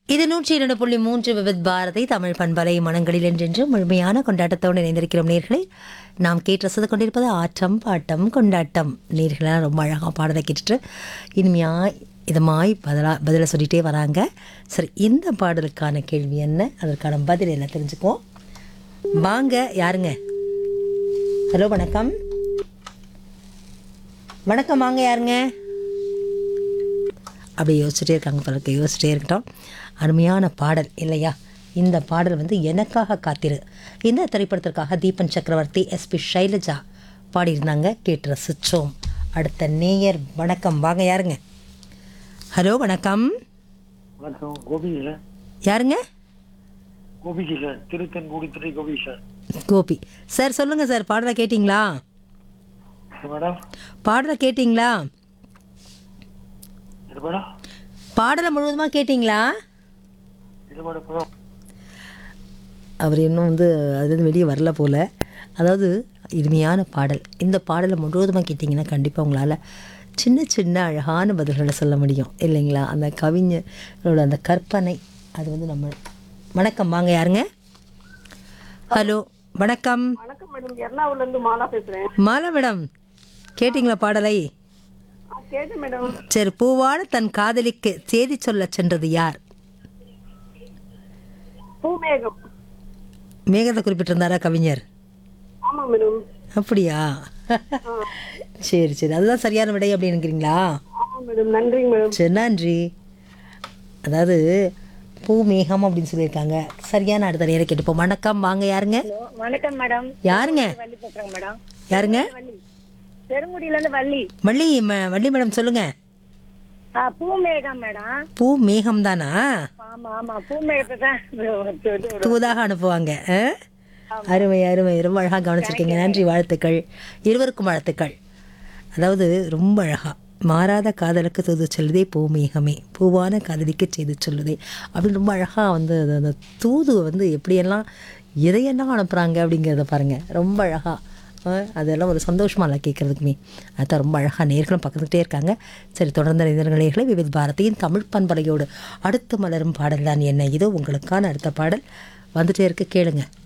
இது நூற்றி இரண்டு புள்ளி மூன்று விவித் பாரதி தமிழ் பண்பலை மனங்களில் என்றென்று முழுமையான கொண்டாட்டத்தோடு இணைந்திருக்கிறோம் நேர்களை நாம் கேட்டு ரசித்து கொண்டிருப்பது ஆட்டம் பாட்டம் கொண்டாட்டம் நேர்களெல்லாம் ரொம்ப அழகாக பாடலை கேட்டுட்டு இனிமையாய் இதமாய் பதிலா பதிலை சொல்லிகிட்டே வராங்க சரி இந்த பாடலுக்கான கேள்வி என்ன அதற்கான பதில் என்ன தெரிஞ்சுக்குவோம் வாங்க யாருங்க ஹலோ வணக்கம் வணக்கம் வாங்க யாருங்க அப்படி யோசிச்சுட்டே இருக்காங்க பலருக்கு யோசிச்சுட்டே இருக்கட்டும் அருமையான பாடல் இல்லையா இந்த பாடல் வந்து எனக்காக காத்திரு இந்த திரைப்படத்திற்காக தீபன் சக்கரவர்த்தி எஸ்பி ஷைலஜா பாடியிருந்தாங்க கேட்டு ரசிச்சோம் அடுத்த நேயர் வணக்கம் வாங்க யாருங்க ஹலோ வணக்கம் வணக்கம் கோபி சார் யாருங்க கோபிஜி சார் திருத்தன்குடி துறை கோபி சார் கோபி சார் சொல்லுங்கள் சார் பாடலை கேட்டிங்களா இது மேடம் பாடலை கேட்டிங்களா இது மேடம் பாடலை முழுவதுமாக கேட்டிங்களா இது மேடம் மேடம் அவர் இன்னும் வந்து அது வெளியே வரல போல் அதாவது இனிமையான பாடல் இந்த பாடலை முழுவதுமாக கேட்டிங்கன்னா கண்டிப்பாக உங்களால் சின்ன சின்ன அழகான பதில்களை சொல்ல முடியும் இல்லைங்களா அந்த கவிஞரோட அந்த கற்பனை அது வந்து நம்ம வணக்கம் வாங்க யாருங்க ஹலோ வணக்கம் வணக்கம் மேடம் எர்ணாகுளம்ல இருந்து மாலா பேசுறேன் மாலா மேடம் கேட்டிங்களா பாடலை ஆ, கேட்டேன் மேடம் சரி பூவான தன் காதலிக்கு செய்தி சொல்ல சென்றது யார் பூமேகம் மேகத்தை குறிப்பிட்டிருந்தாரா கவிஞர் ஆமா மேடம் அப்படியா சரி சரி அதுதான் சரியான விடை அப்படின்னுங்கிறீங்களா ஆமா மேடம் நன்றிங்க மேடம் சரி நன்றி அதாவது பூ மேகம் அப்படின்னு சொல்லியிருக்காங்க சரியான அடுத்த நேரம் கேட்டுப்போம் வணக்கம் வாங்க யாருங்க வணக்கம் மேடம் யாருங்க வள்ளி பேசுறேங்க மேடம் யாருங்க வள்ளி பெருங்குடியில இருந்து வள்ளி வள்ளி ம- வள்ளி மேடம் சொல்லுங்க ஆ பூமேகம் மேடம் பூ மேகம் தானா ஆமா ஆமா பூமேகத்தை தான் தூதாக அனுப்புவாங்க ஆ? அருமை அருமை ரொம்ப அழகாக கவனிச்சிருக்கீங்க நன்றி வாழ்த்துக்கள் இருவருக்கும் வாழ்த்துக்கள் அதாவது ரொம்ப அழகா மாறாத காதலுக்கு தூது சொல்லுதே பூ மேகமே பூவான காதலிக்கு செய்து சொல்லுதே அப்படின்னு ரொம்ப அழகாக வந்து அது அந்த தூது வந்து எப்படியெல்லாம் எதையெல்லாம் அனுப்புகிறாங்க அப்படிங்கிறத பாருங்கள் ரொம்ப அழகாக அதெல்லாம் ஒரு சந்தோஷமா இல்லை கேட்குறதுக்குமே அதான் ரொம்ப அழகாக நேர்களும் பக்கத்துக்கிட்டே இருக்காங்க சரி தொடர்ந்த நேர்களை விவித் பாரதியின் தமிழ் பண்பலையோடு அடுத்து மலரும் பாடல் தான் என்ன இதோ உங்களுக்கான அடுத்த பாடல் வந்துட்டே இருக்கு கேளுங்க